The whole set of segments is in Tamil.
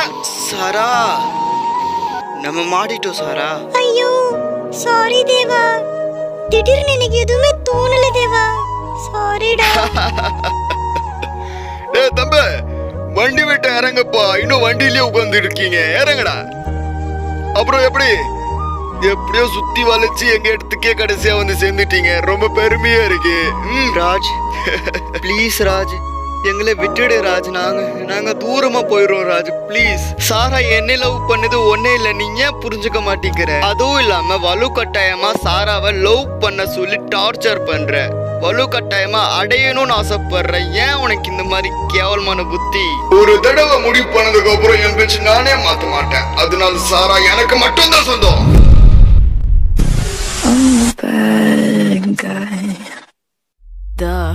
சாரா நம்ம மாட்டிட்டோம் சாரா ஐயோ சாரி தேவா திடீர்னு எனக்கு எதுவுமே தோணல தேவா சாரிடா டேய் தம்பி வண்டி விட்டு இறங்கப்பா இன்னும் வண்டியிலேயே உட்கார்ந்து இருக்கீங்க இறங்கடா அப்புறம் எப்படி எப்படியோ சுத்தி வளைச்சு எங்க இடத்துக்கே கடைசியா வந்து சேர்ந்துட்டீங்க ரொம்ப பெருமையா இருக்கு ம். ராஜ் ப்ளீஸ் ராஜ் எங்களை விட்டுடு ராஜ் நாங்க நாங்க தூரமா போயிடுறோம் ராஜ் ப்ளீஸ் சாரா என்ன லவ் பண்ணது ஒன்னே இல்ல நீ ஏன் புரிஞ்சுக்க மாட்டேங்கிற அதுவும் இல்லாம வலு கட்டாயமா சாராவை லவ் பண்ண சொல்லி டார்ச்சர் பண்ற வலு கட்டாயமா அடையணும்னு ஆசைப்படுற ஏன் உனக்கு இந்த மாதிரி கேவலமான புத்தி ஒரு தடவை முடிவு பண்ணதுக்கு அப்புறம் என் பேச்சு நானே மாத்த மாட்டேன் அதனால சாரா எனக்கு மட்டும்தான் சொந்தம் bad guy. Duh.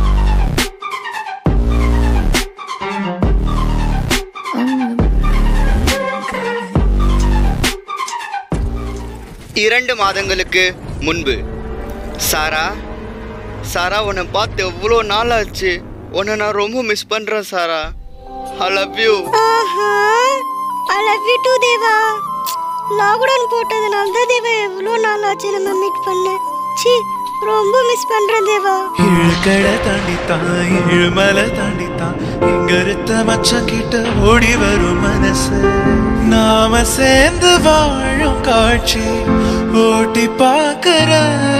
இரண்டு மாதங்களுக்கு முன்பு சாரா சாரா உன்னை பார்த்து எவ்வளோ நாள் ஆச்சு உன்னை நான் ரொம்ப மிஸ் பண்றேன் சாரா ஐ லவ் யூ ஆஹா I love you too Deva lockdown போட்டதுனால தான் தேவா எவ்வளோ நாள் ஆச்சு நம்ம மீட் பண்ண சி ரொம்ப மிஸ் பண்றேன் தேவா இழுக்கடை தாண்டித்தான் இழுமலை தாண்டித்தான் இங்க இருத்த மச்சம் கிட்ட ஓடி வரும் மனசு நாம சேர்ந்து வாழும் காட்சி ஓட்டி பார்க்கிற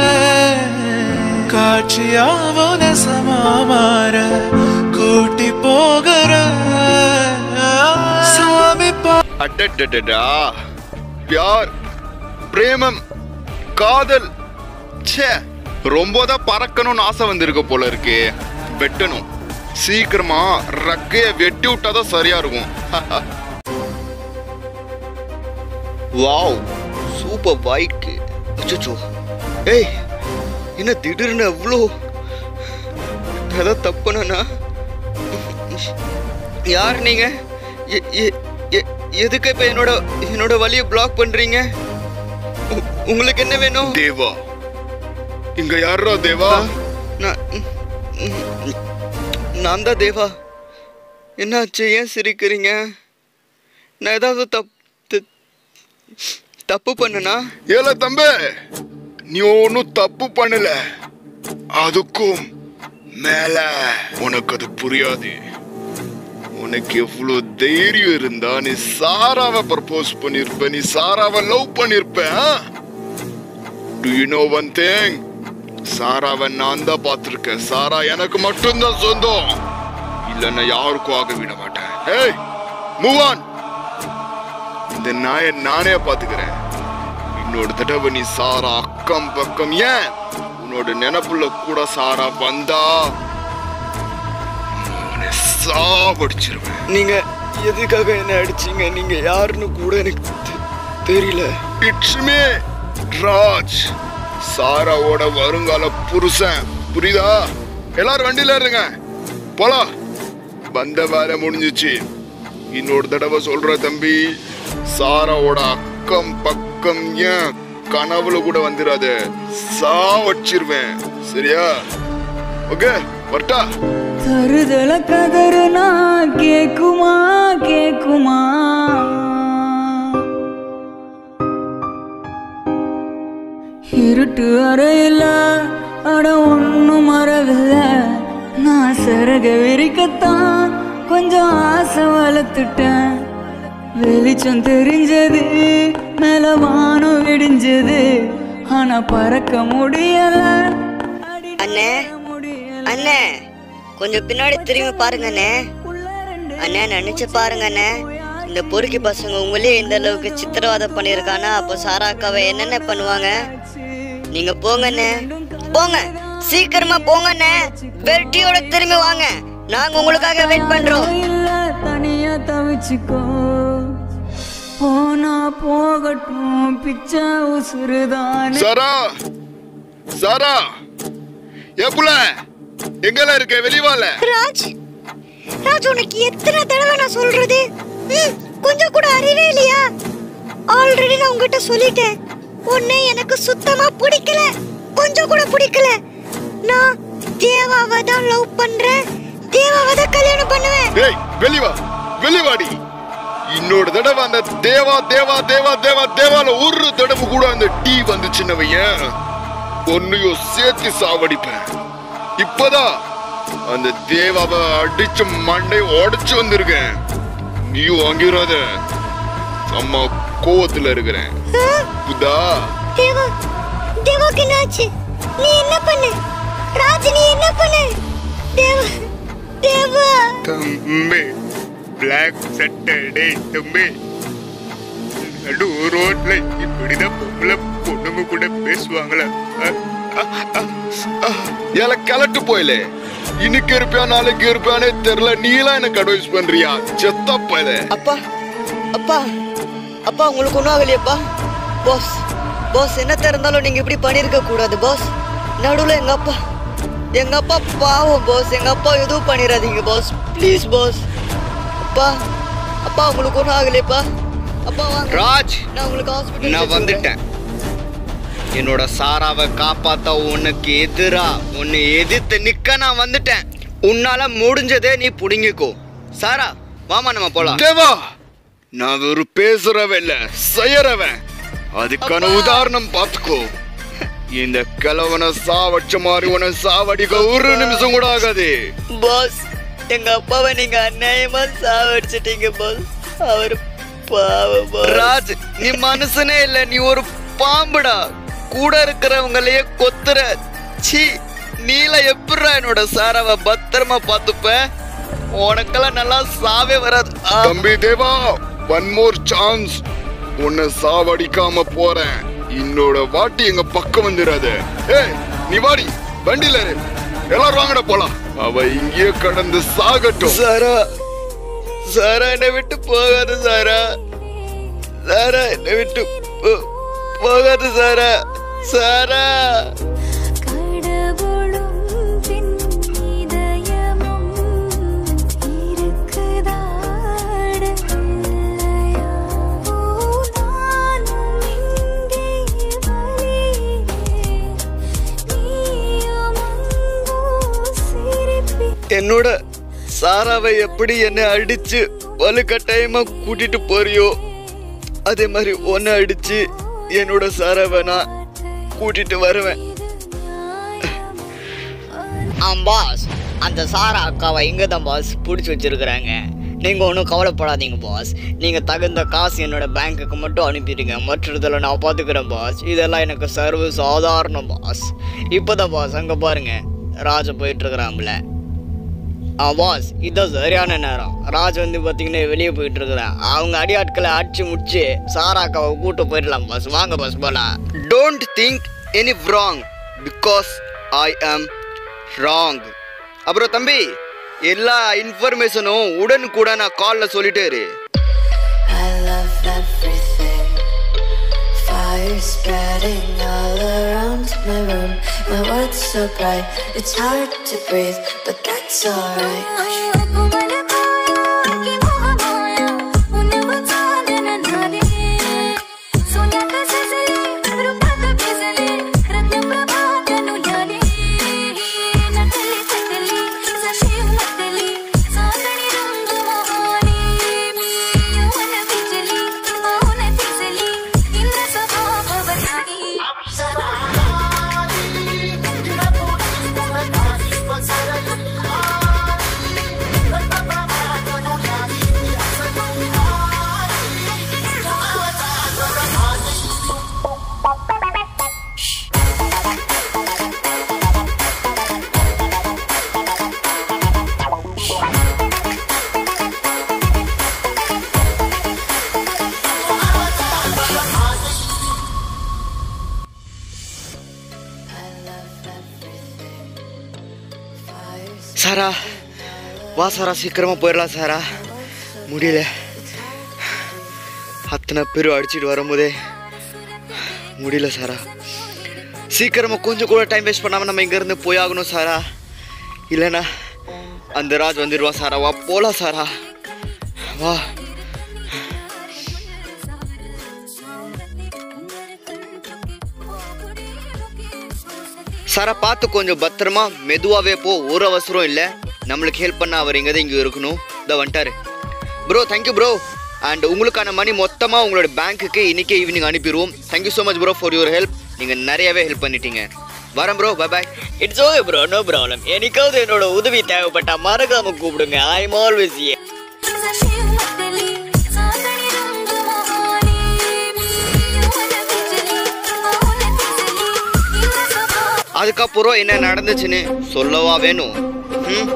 காட்சியாவோ நெசமா மாற கூட்டி போகிற சாமி பா அடடடடா பியார் பிரேமம் காதல் ச்சே ரொம்ப தான் பறக்கணும்னு ஆசை வந்திருக்க போல இருக்கு வெட்டணும் சீக்கிரமா ரக்கைய வெட்டி விட்டாதான் சரியா இருக்கும் வாவ் சூப்பர் பைக் அச்சோ ஏய் என்ன திடீர்னு அவ்வளோ ஏதாவது தப்புனா யார் நீங்க எ- எ- எ- எதுக்கு இப்ப என்னோட என்னோட வழியை பிளாக் பண்றீங்க உ- உங்களுக்கு என்ன வேணும் தேவா இங்க யாரா தேவா நான் நான் தான் தேவா என்னாச்சு ஏன் சிரிக்கிறீங்க நான் ஏதாவது தப் த- தப்பு பண்ணனா ஏல தம்பி நீ ஒன்னும் தப்பு பண்ணல அதுக்கும் மேல உனக்கு அது புரியாது உனக்கு எவ்வளவு தைரியம் இருந்தா நீ சாராவை ப்ரப்போஸ் பண்ணிருப்ப நீ சாராவை லவ் பண்ணிருப்ப do you know one thing சாராவை நான் தான் பார்த்திருக்கேன் சாரா எனக்கு மட்டும்தான் சொந்தம் இல்லைன்னா யாருக்கும் ஆக விட மாட்டேன் ஏய் மூவ் ஆன் இந்த நாயை நானே பாத்துக்கிறேன் இன்னொரு தடவை நீ சாரா அக்கம் பக்கம் ஏன் உன்னோட நினைப்புல கூட சாரா வந்தா உன்னை சாவடிச்சிருவேன் நீங்க எதுக்காக என்ன அடிச்சீங்க நீங்க யாருன்னு கூட எனக்கு தெ- தெரியல இட்ஸ் மீ ராஜ் சாராவோட வருங்கால புருஷன் புரியுதா எல்லாரும் வண்டியில இருங்க போலாம் வந்த வேலை முடிஞ்சிச்சு இன்னொரு தடவை சொல்ற தம்பி சாராவோட அக்கம் பக்கம் ஏன் கனவுல கூட வந்துடாத சாவடிச்சிருவேன் சரியா ஓகே வரட்டா தருதல கதறுனா கேக்குமா கேக்குமா இருட்டு அறையில அட ஒண்ணும் மறவில்ல நான் சிறக விரிக்கத்தான் கொஞ்சம் ஆசை வளர்த்துட்டேன் வெளிச்சம் தெரிஞ்சது மேல வானம் விடிஞ்சது ஆனா பறக்க முடியல அடி அண்ணே முடியல அண்ணே கொஞ்சம் பின்னாடி திரும்பி பாருங்க அண்ணே அண்ணே நினைச்சு பாருங்க அண்ணே இந்த பொறுக்கி பசங்க உங்களே இந்த அளவுக்கு சித்திரவதை பண்ணியிருக்கானா அப்போ சாரா அக்காவை என்னென்ன பண்ணுவாங்க நீங்க போங்க அண்ணே போங்க சீக்கிரமா போங்க அண்ணே வெட்டியோட திரும்பி வாங்க நாங்க உங்களுக்காக வெயிட் பண்றோம் இல்ல தனியா தவிச்சுக்கோ போனா போகட்டும் பிச்சை உசுறுதானே சாரா சாரா ஏப்புல எங்கெல்லாம் இருக்க வெளிவால ராஜ் ராஜ் உனக்கு எத்தனை தடவை நான் சொல்றது ம், கொஞ்சம் கூட அறிவே இல்லையா ஆல்ரெடி நான் உங்ககிட்ட சொல்லிட்டேன் உன்னை எனக்கு சுத்தமா பிடிக்கல கொஞ்சம் கூட பிடிக்கல நான் தேவாவை தான் லவ் பண்றேன் தேவாவை தான் கல்யாணம் பண்ணுவேன் ஏய் வெளிவா வெளிவாடி இன்னொரு தடவை அந்த தேவா தேவா தேவா தேவா தேவால ஒரு தடவை கூட அந்த டீ வந்துச்சுன்னு வையேன் பொண்ணையும் சேர்த்து சாவடிப்பேன் இப்பதான் அந்த தேவாவை அடிச்சு மண்டை உடைச்சு வந்திருக்கேன் நீயும் வாங்கிடாத அம்மா கோவத்துல இருக்கிறேன் புதா தேவா தேவாக்கு என்னாச்சு நீ என்ன பண்ண ராஜ் நீ என்ன பண்ண தேவா தேவா தம்பி பிளாக் சட்டர்டே தம்பி நடு ரோட்ல இப்படிதான் பொம்பளை பொண்ணுங்க கூட பேசுவாங்களா ஏல கிளட்டு போயிலே இன்னைக்கு இருப்பியா நாளைக்கு இருப்பியானே தெரியல நீலாம் எனக்கு அட்வைஸ் பண்றியா செத்தா போயில அப்பா அப்பா அப்பா உங்களுக்கு ஒன்றும் ஆகலையப்பா பாஸ் பாஸ் என்னத்த இருந்தாலும் நீங்க இப்படி பண்ணிருக்க கூடாது பாஸ் நடுவில் எங்க அப்பா எங்க அப்பா பாவம் பாஸ் எங்க அப்பா எதுவும் பண்ணிடாதீங்க பாஸ் ப்ளீஸ் பாஸ் அப்பா அப்பா உங்களுக்கு ஒன்றும் ஆகலையப்பா அப்பா வாங்க ராஜ் நான் உங்களுக்கு ஹாஸ்பிட்டல் நான் வந்துட்டேன் என்னோட சாராவை காப்பாத்த உனக்கு எதிரா உன்னை எதிர்த்து நிக்க நான் வந்துட்டேன் உன்னால முடிஞ்சதே நீ புடுங்கிக்கோ சாரா வாமா நம்ம போலாம் தேவா நான் ஒரு பேசுறவன் இல்ல செய்யறவன் அதுக்கான உதாரணம் பார்த்துக்கோ இந்த கிழவனை சாவடிச்ச மாதிரி உன சாவடிக்க ஒரு நிமிஷம் கூட ஆகாது பாஸ் எங்க அப்பாவை நீங்க அநியாயமா சாவடிச்சிட்டீங்க பாஸ் அவர் பாவம் பாஸ் ராஜ் நீ மனுஷனே இல்ல நீ ஒரு பாம்புடா கூட இருக்கிறவங்களையே கொத்துற சி நீல எப்படிடா என்னோட சாராவை பத்திரமா பார்த்துப்ப உனக்கெல்லாம் நல்லா சாவே வராது ஆ. தம்பி தேவா ஒன் மோர் சான்ஸ் உன்னை சாவடிக்காம போறேன் இன்னோட வாட்டி எங்க பக்கம் வந்துடாத ஏய் நீ வாடி வண்டியில இரு. எல்லாரும் வாங்கடா போலாம் அவ இங்கேயே கடந்து சாகட்டும் சாரா சாரா என்னை விட்டு போகாது சாரா சாரா என்னை விட்டு போ- போகாது சாரா சாரா கடவுளும் பின் இதயமும் இருக்குதாடு இல்லையா? ஓ, நானும் இங்கே வலியே, நீயும் அங்கோ சிரிப்பி என்னோட சாராவை எப்படி என்னை அடிச்சு வலுக்கட்டாயமா கூட்டிட்டு போறியோ அதே மாதிரி உன்னை அடிச்சு என்னோட சாராவை நான் கூட்டிட்டு வருவேன் ஆ பாஸ் அந்த சாரா அக்காவை இங்கே தான் பாஸ் பிடிச்சி வச்சிருக்கிறாங்க நீங்கள் ஒன்றும் கவலைப்படாதீங்க பாஸ் நீங்கள் தகுந்த காசு என்னோட பேங்க்குக்கு மட்டும் அனுப்பிடுங்க மற்றதெல்லாம் நான் பார்த்துக்கிறேன் பாஸ் இதெல்லாம் எனக்கு சர்வ சாதாரணம் பாஸ் இப்போ தான் பாஸ் அங்கே பாருங்க ராஜ போயிட்டுருக்குறாங்கள ஆ பாஸ் இதுதான் சரியான நேரம் ராஜ் வந்து பார்த்தீங்கன்னா வெளியே போயிட்டு இருக்கிறேன் அவங்க அடியாட்களை அடிச்சு முடிச்சு சாரா அக்காவை கூட்டு போயிடலாம் பாஸ் வாங்க பாஸ் போலாம் don't think any wrong because I am wrong அப்புறம் தம்பி எல்லா இன்ஃபர்மேஷனும் உடனுக்குடன் நான் காலில் சொல்லிட்டே இரு I love everything. Fire spreading all around my room. My world's so bright, it's hard to breathe, but that's alright. சாரா வா சாரா சீக்கிரமா போயிடலாம் சாரா முடியல அத்தனை பேரும் அடிச்சிட்டு வரும்போதே முடியல சாரா சீக்கிரமா கொஞ்சம் கூட டைம் வேஸ்ட் பண்ணாம நம்ம இங்க இருந்து போய் ஆகணும் சாரா இல்லைன்னா அந்த ராஜ் வந்துடுவான் சாரா வா போலாம் சாரா வா சாரா பார்த்து கொஞ்சம் பத்திரமா மெதுவாவே போ ஒரு அவசரம் இல்லை நம்மளுக்கு ஹெல்ப் பண்ண அவர் எங்கே இங்கே இருக்கணும் இதை வந்துட்டாரு ப்ரோ தேங்க்யூ ப்ரோ அண்ட் உங்களுக்கான மணி மொத்தமாக உங்களோட பேங்க்குக்கு இன்னைக்கே evening அனுப்பிடுவோம் thank you so much bro for your help நீங்கள் நிறையவே ஹெல்ப் பண்ணிட்டீங்க வரேன் bro bye bye it's okay bro no problem எனக்காவது என்னோட உதவி தேவைப்பட்டா மறக்காம கூப்பிடுங்க ஐ எம் ஆல்வேஸ் அதுக்கப்புறம் என்ன நடந்துச்சுன்னு சொல்லவா வேணும் ம்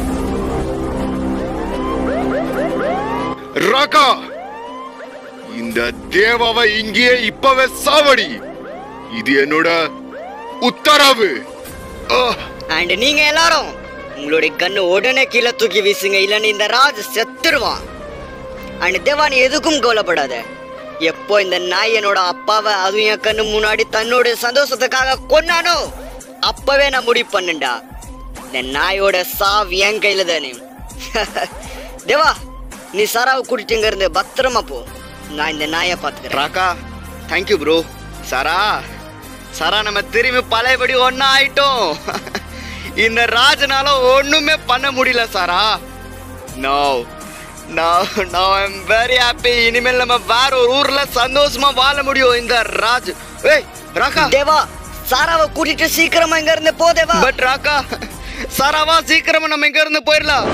ராகா இந்த தேவாவை இங்கேயே இப்பவே சாவடி இது என்னோட உத்தரவு ஆஹ், அண்ட் நீங்க எல்லாரும் உங்களுடைய கண்ணு உடனே கீழே தூக்கி வீசுங்க இல்லைன்னு இந்த ராஜ் செத்துருவான் அண்ட் தேவா நீ எதுக்கும் கவலைப்படாத எப்போ இந்த நாய் என்னோட அப்பாவை அதுவும் என் கண்ணு முன்னாடி தன்னோட சந்தோஷத்துக்காக கொன்னானோ அப்பவே நான் முடிவு பண்ணுண்டா இந்த நாயோட சாவ் என் கையில தானே தேவா நீ சாராவை கூட்டிட்டு இங்க இருந்து பத்திரமா போ நான் இந்த நாயை பாத்துக்கிறேன் ராக்கா தேங்க்யூ ப்ரோ சாரா சாரா நம்ம திரும்பி பழையபடி ஒன்றா ஆயிட்டோம் இந்த ராஜனால ஒண்ணுமே பண்ண முடியல Sara no no no I'm very happy இனிமேல் நம்ம வேற ஒரு ஊர்ல சந்தோஷமா வாழ முடியும் இந்த ராஜ் ஏய் ராக்கா தேவா சாராவை கூட்டிட்டு சீக்கிரமா இங்க இருந்து போ தேவா பட் ராக்கா சாராவா சீக்கிரமா நம்ம இங்க இருந்து போயிடலாம்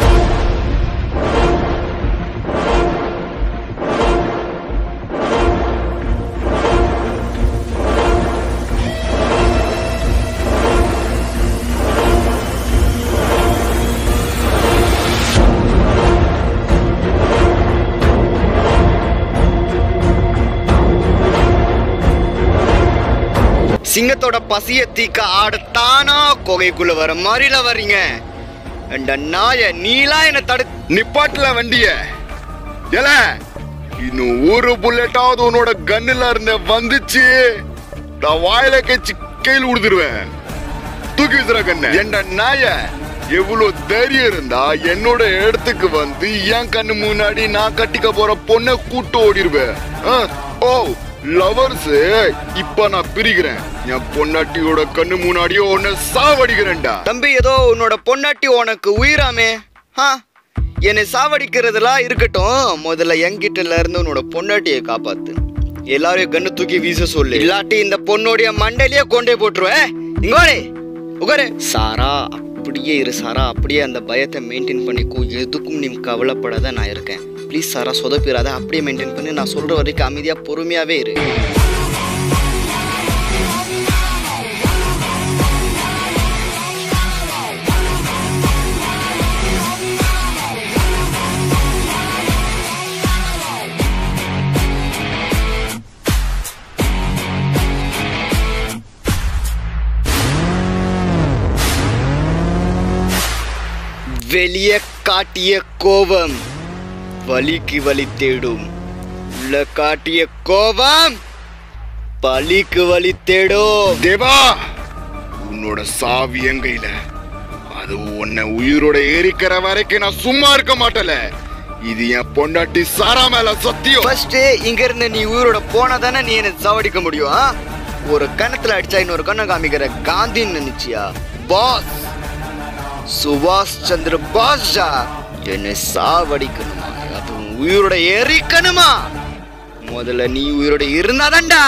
சிங்கத்தோட பசிய தீக்க ஆடத்தானா குகைக்குள்ள வர மாதிரில வர்றீங்க அந்த நாய நீலாம் என்ன தடு நிப்பாட்டல வண்டிய ஏல இன்னும் ஒரு புல்லட்டாவது உன்னோட கன்னுல இருந்த வந்துச்சு நான் வாயில கச்சி கையில் உடுத்துருவேன் தூக்கி விசுற கண்ண என்ற நாய எவ்வளவு தைரியம் இருந்தா என்னோட இடத்துக்கு வந்து என் கண்ணு முன்னாடி நான் கட்டிக்க போற பொண்ணை கூட்டு ஓடிடுவேன் ஆ? ஓ லவர்ஸ் இப்ப நான் பிரிக்கிறேன் என் பொன்னாட்டியோட கண்ணு முன்னாடியே உன்னை சாவடிக்கிறேன்டா தம்பி ஏதோ உன்னோட பொண்டாட்டி உனக்கு உயிராமே ஆ என்னை சாவடிக்கிறதெல்லாம் இருக்கட்டும் முதல்ல என்கிட்ட இருந்து உன்னோட பொண்டாட்டியை காப்பாத்து எல்லாரையும் கண்ணு தூக்கி வீச சொல்லு இல்லாட்டி இந்த பொண்ணுடைய மண்டையிலேயே கொண்டே போட்டுருவேன் இங்கோடே உகாரே சாரா அப்படியே இரு சாரா அப்படியே அந்த பயத்தை மெயின்டைன் பண்ணிக்கோ எதுக்கும் நீ கவலைப்படாத நான் இருக்கேன் ப்ளீஸ் சாரா சொதப்பிடாத அப்படியே மெயின்டைன் பண்ணி நான் சொல்ற வரைக்கும் அமைதியா பொறுமையாவே இரு வெளியே காட்டிய கோபம் வலிக்கு வலி தேடும் உள்ள காட்டிய கோபம் பலிக்கு வலி தேடும் தேவா உன்னோட சாவி என் கையில அது உன்னை உயிரோட எரிக்கிற வரைக்கும் நான் சும்மா இருக்க மாட்டல இது என் பொண்டாட்டி சாரா மேல சத்தியம் ஃபர்ஸ்ட் இங்க இருந்து நீ உயிரோட போனா தானே நீ என்ன சாவடிக்க முடியும் ஆ? ஒரு கணத்துல அடிச்சா இன்னொரு கண்ணை காமிக்கிற காந்தின்னு நினைச்சியா பாஸ் சுபாஷ் சந்திர பாஷா என்னை சாவடிக்கணுமா அதுவும் உயிரோட எரிக்கணுமா முதல்ல நீ உயிரோட இருந்தாதான்டா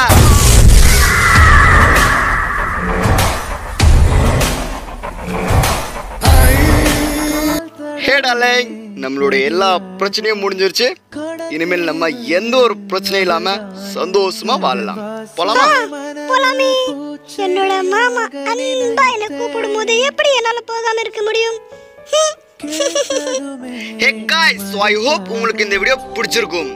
ஹே டார்லிங் நம்மளோட எல்லா பிரச்சனையும் முடிஞ்சிருச்சு இனிமேல் நம்ம எந்த ஒரு பிரச்சனையும் இல்லாம சந்தோஷமா வாழலாம் போலாமா போலாமே என்னோட மாமா அன்பா என்ன கூப்பிடும் போது எப்படி என்னால போகாம இருக்க முடியும் hey guys so I hope உங்களுக்கு இந்த வீடியோ பிடிச்சிருக்கும்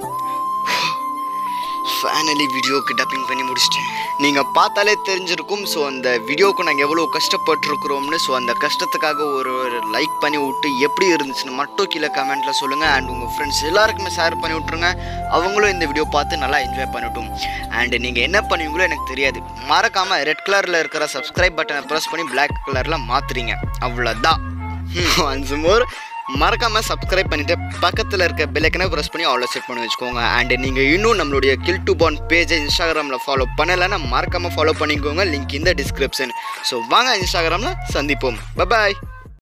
ஃபைனலி வீடியோக்கு டப்பிங் பண்ணி முடிச்சிட்டேன் நீங்கள் பார்த்தாலே தெரிஞ்சிருக்கும் ஸோ அந்த வீடியோவுக்கு நாங்கள் எவ்வளோ கஷ்டப்பட்டுருக்குறோம்னு ஸோ அந்த கஷ்டத்துக்காக ஒரு ஒரு லைக் பண்ணி விட்டு எப்படி இருந்துச்சுன்னு மட்டும் கீழே கமெண்ட்டில் சொல்லுங்கள் அண்ட் உங்கள் ஃப்ரெண்ட்ஸ் எல்லாருக்குமே ஷேர் பண்ணி விட்ருங்க அவங்களும் இந்த வீடியோ பார்த்து நல்லா என்ஜாய் பண்ணட்டும் அண்ட் நீங்கள் என்ன பண்ணுவீங்களோ எனக்கு தெரியாது மறக்காமல் ரெட் கலரில் இருக்கிற சப்ஸ்கிரைப் பட்டனை ப்ரெஸ் பண்ணி Black கலரில் மாற்றுறீங்க அவ்வளோதான் ஒன்ஸ் மோர் மறக்காம சப்ஸ்கிரைப் பண்ணிட்டு பக்கத்தில் இருக்க பெல்லைக்கனை ப்ரெஸ் பண்ணி அவ்வளோ செட் பண்ணி வச்சுக்கோங்க அண்ட் நீங்கள் இன்னும் நம்மளுடைய கில் டு பான் பேஜை இன்ஸ்டாகிராமில் ஃபாலோ பண்ணலைன்னா மறக்காம ஃபாலோ பண்ணிக்கோங்க லிங்க் இந்த டிஸ்கிரிப்ஷன் ஸோ வாங்க இன்ஸ்டாகிராமில் சந்திப்போம் பாய்